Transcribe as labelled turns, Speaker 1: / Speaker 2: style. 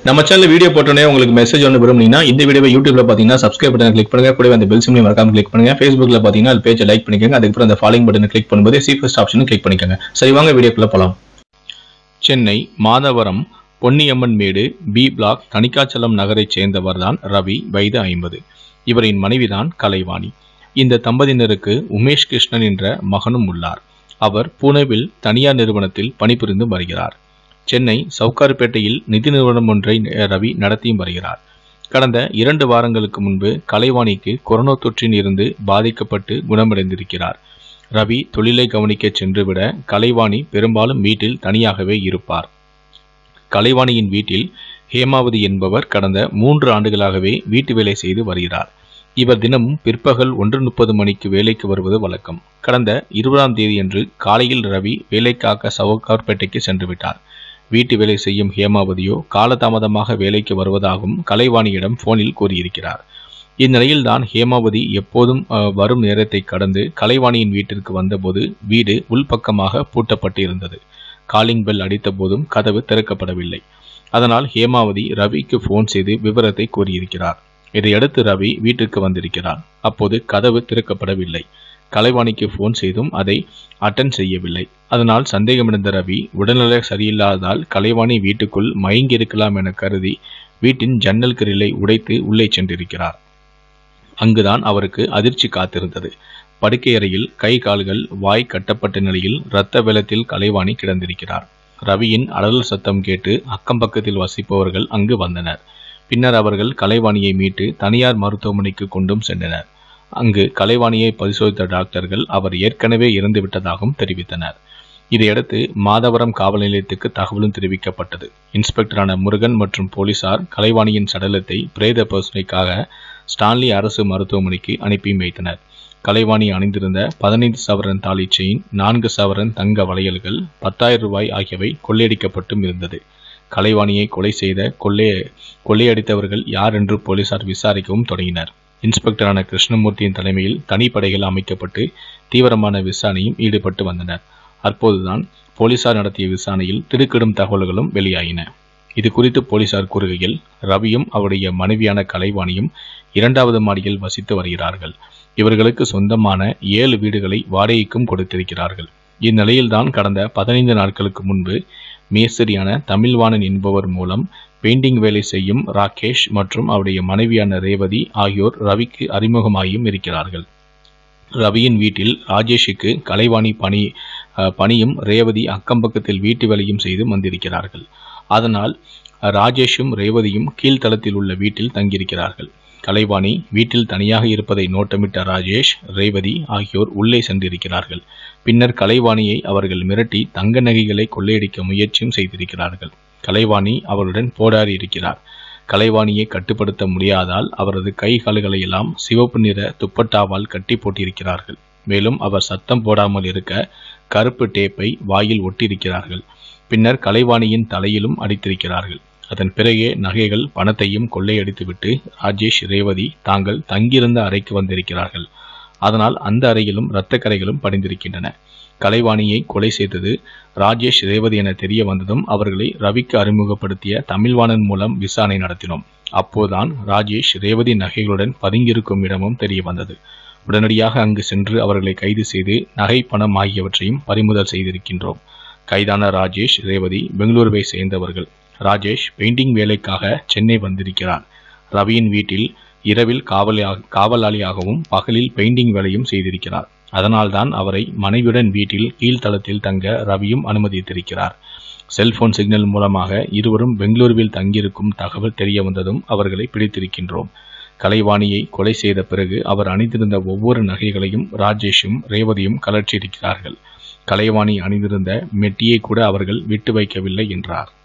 Speaker 1: நம்ம channel video போட்டோன்னே உங்களுக்கு மெசேஜ் ஒன்று விரும்புனீங்கன்னா இந்த வீடியோவை யூடியூப்ல பார்த்தீங்கன்னா சப்ஸ்கிரைப் பட்டன் கிளிக் பண்ணுங்க கூடவே அந்த பெல் சிம்லையும் மறக்காம கிளிக் பண்ணுங்க ஃபேஸ்புக்ல பார்த்தீங்கன்னா அது பேஜை லைக் பண்ணிக்கோங்க அதுக்கப்புறம் அந்த ஃபாலோயிங் பட்டனை கிளிக் பண்ணும்போது சி ஃபர்ஸ்ட் ஆப்ஷனும் கிளிக் பண்ணிக்கோங்க சரி வாங்க வீடியோக்குள்ள போலாம் சென்னை மாதவரம் பொன்னியம்மன் மேடு பி பிளாக் தணிக்காச்சலம் நகரைச் சேர்ந்தவர் தான் ரவி வயது ஐம்பது இவரின் மனைவிதான் கலைவாணி இந்த தம்பதியினருக்கு உமேஷ் கிருஷ்ணன் என்ற மகனும் உள்ளார் அவர் புனேவில் தனியார் நிறுவனத்தில் பணிபுரிந்து வருகிறார் சென்னை சவுகார்பேட்டையில் நிதி நிறுவனம் ஒன்றை ரவி நடத்தியும் வருகிறார் கடந்த இரண்டு வாரங்களுக்கு முன்பு கலைவாணிக்கு கொரோனா தொற்றின் இருந்து பாதிக்கப்பட்டு குணமடைந்திருக்கிறார் ரவி தொழிலை கவனிக்க சென்றுவிட கலைவாணி பெரும்பாலும் வீட்டில் தனியாகவே இருப்பார் கலைவாணியின் வீட்டில் ஹேமாவதி என்பவர் கடந்த மூன்று ஆண்டுகளாகவே வீட்டு வேலை செய்து வருகிறார் இவர் தினமும் பிற்பகல் ஒன்று முப்பது மணிக்கு வேலைக்கு வருவது வழக்கம் கடந்த இருபதாம் தேதியன்று காலையில் ரவி வேலைக்காக சவுகார்பேட்டைக்கு சென்று விட்டார் வீட்டு வேலை செய்யும் ஹேமாவதியோ காலதாமதமாக வேலைக்கு வருவதாகவும் கலைவாணியிடம் போனில் கூறியிருக்கிறார் இந்நிலையில்தான் ஹேமாவதி எப்போதும் அஹ், வரும் நேரத்தை கடந்து கலைவாணியின் வீட்டிற்கு வந்தபோது வீடு உள்பக்கமாக பூட்டப்பட்டு இருந்தது காலிங் பெல் அடித்த போதும் கதவு திறக்கப்படவில்லை அதனால் ஹேமாவதி ரவிக்கு ஃபோன் செய்து விவரத்தை கூறியிருக்கிறார் இதையடுத்து ரவி வீட்டுக்கு வந்திருக்கிறார் அப்போது கதவு திறக்கப்படவில்லை கலைவாணிக்கு ஃபோன் செய்தும் அதை அட்டன் செய்யவில்லை அதனால் சந்தேகமடைந்த ரவி உடல்நிலை சரியில்லாததால் கலைவாணி வீட்டுக்குள் மயங்கியிருக்கலாம் என கருதி வீட்டின் ஜன்னல் கிரிலை உடைத்து உள்ளே சென்றிருக்கிறார் அங்குதான் அவருக்கு அதிர்ச்சி காத்திருந்தது படுக்கை அறையில் கை கால்கள் வாய் கட்டப்பட்ட நிலையில் இரத்த வெள்ளத்தில் கலைவாணி கிடந்திருக்கிறார் ரவியின் அலறல் சத்தம் கேட்டு அக்கம் பக்கத்தில் வசிப்பவர்கள் அங்கு வந்தனர் பின்னர் அவர்கள் கலைவாணியை மீட்டு தனியார் மருத்துவமனைக்கு கொண்டும் சென்றனர் அங்கு கலைவாணியை பரிசோதித்த டாக்டர்கள் அவர் ஏற்கனவே இறந்து விட்டதாகவும் தெரிவித்தனர் இதையடுத்து மாதவரம் காவல் நிலையத்துக்கு தகவலும் தெரிவிக்கப்பட்டது இன்ஸ்பெக்டரான முருகன் மற்றும் போலீசார் கலைவாணியின் சடலத்தை பிரேத பரிசோதனைக்காக ஸ்டான்லி அரசு மருத்துவமனைக்கு அனுப்பி வைத்தனர் கலைவாணி அணிந்திருந்த பதினைந்து சவரன் தாலி செயின் நான்கு சவரன் தங்க வளையல்கள் பத்தாயிரம் ரூபாய் ஆகியவை கொள்ளையடிக்கப்பட்டும் இருந்தது கலைவாணியை கொலை செய்த கொள்ளை கொள்ளையடித்தவர்கள் யார் என்று போலீசார் விசாரிக்கவும் தொடங்கினர் இன்ஸ்பெக்டரான கிருஷ்ணமூர்த்தியின் தலைமையில் தனிப்படைகள் அமைக்கப்பட்டு தீவிரமான விசாரணையும் ஈடுபட்டு வந்தனர் அப்போதுதான் போலீசார் நடத்திய விசாரணையில் திடுக்கிடும் தகவல்களும் வெளியாயின இது குறித்து போலீசார் கூறுகையில் ரவியும் அவருடைய மனைவியான கலைவாணியும் இரண்டாவது மாடியில் வசித்து வருகிறார்கள் இவர்களுக்கு சொந்தமான ஏழு வீடுகளை வாடகைக்கும் கொடுத்திருக்கிறார்கள் இந்நிலையில்தான் கடந்த பதினைந்து நாட்களுக்கு முன்பு மேஸ்திரியான தமிழ்வாணன் என்பவர் மூலம் பெயிண்டிங் வேலை செய்யும் ராகேஷ் மற்றும் அவருடைய மனைவியான ரேவதி ஆகியோர் ரவிக்கு அறிமுகமாகியும் இருக்கிறார்கள் ரவியின் வீட்டில் ராஜேஷுக்கு கலைவாணி பணி அஹ், பணியும் ரேவதி அக்கம்பக்கத்தில் வீட்டு வேலையும் செய்து வந்திருக்கிறார்கள் அதனால் ராஜேஷும் ரேவதியும் கீழ்த்தளத்தில் உள்ள வீட்டில் தங்கியிருக்கிறார்கள் கலைவாணி வீட்டில் தனியாக இருப்பதை நோட்டமிட்ட ராஜேஷ் ரேவதி ஆகியோர் உள்ளே சென்றிருக்கிறார்கள் பின்னர் கலைவாணியை அவர்கள் மிரட்டி தங்க நகைகளை கொள்ளையடிக்க முயற்சியும் செய்திருக்கிறார்கள் கலைவாணி அவருடன் போராடி இருக்கிறார் கலைவாணியை கட்டுப்படுத்த முடியாதால் அவரது கை கால்களை எல்லாம் சிவப்பு நிற துப்பட்டாவால் கட்டி போட்டிருக்கிறார்கள் மேலும் அவர் சத்தம் போடாமல் இருக்க கருப்பு டேப்பை வாயில் ஒட்டியிருக்கிறார்கள் பின்னர் கலைவாணியின் தலையிலும் அடித்திருக்கிறார்கள் அதன் பிறகே நகைகள் பணத்தையும் கொள்ளையடித்துவிட்டு ராஜேஷ் ரேவதி தாங்கள் தங்கியிருந்த அறைக்கு வந்திருக்கிறார்கள் அதனால் அந்த அறையிலும் இரத்த கரைகளும் படிந்திருக்கின்றன கலைவாணியை கொலை செய்தது ராஜேஷ் ரேவதி என தெரிய வந்ததும் அவர்களை ரவிக்கு அறிமுகப்படுத்திய தமிழ்வாணன் மூலம் விசாரணை நடத்தினோம் அப்போதுதான் ராஜேஷ் ரேவதி நகைகளுடன் பதுங்கியிருக்கும் இடமும் தெரிய வந்தது உடனடியாக அங்கு சென்று அவர்களை கைது செய்து நகை பணம் ஆகியவற்றையும் பறிமுதல் செய்திருக்கின்றோம் கைதான ராஜேஷ் ரேவதி பெங்களூருவை சேர்ந்தவர்கள் ராஜேஷ் பெயிண்டிங் வேலைக்காக சென்னை வந்திருக்கிறார் ரவியின் வீட்டில் இரவில் காவலியாக காவலாளியாகவும் பகலில் பெயிண்டிங் வேலையும் செய்திருக்கிறார் அதனால்தான் அவரை மனைவியுடன் வீட்டில் கீழ்த்தளத்தில் தங்க ரவியும் அனுமதித்திருக்கிறார் செல்போன் சிக்னல் மூலமாக இருவரும் பெங்களூருவில் தங்கியிருக்கும் தகவல் தெரிய வந்ததும் அவர்களை பிடித்திருக்கின்றோம் கலைவாணியை கொலை செய்த பிறகு அவர் அணிந்திருந்த ஒவ்வொரு நகைகளையும் ராஜேஷும் ரேவதியும் கலற்றியிருக்கிறார்கள் கலைவாணி அணிந்திருந்த மெட்டியை கூட அவர்கள் விட்டு வைக்கவில்லை என்றார்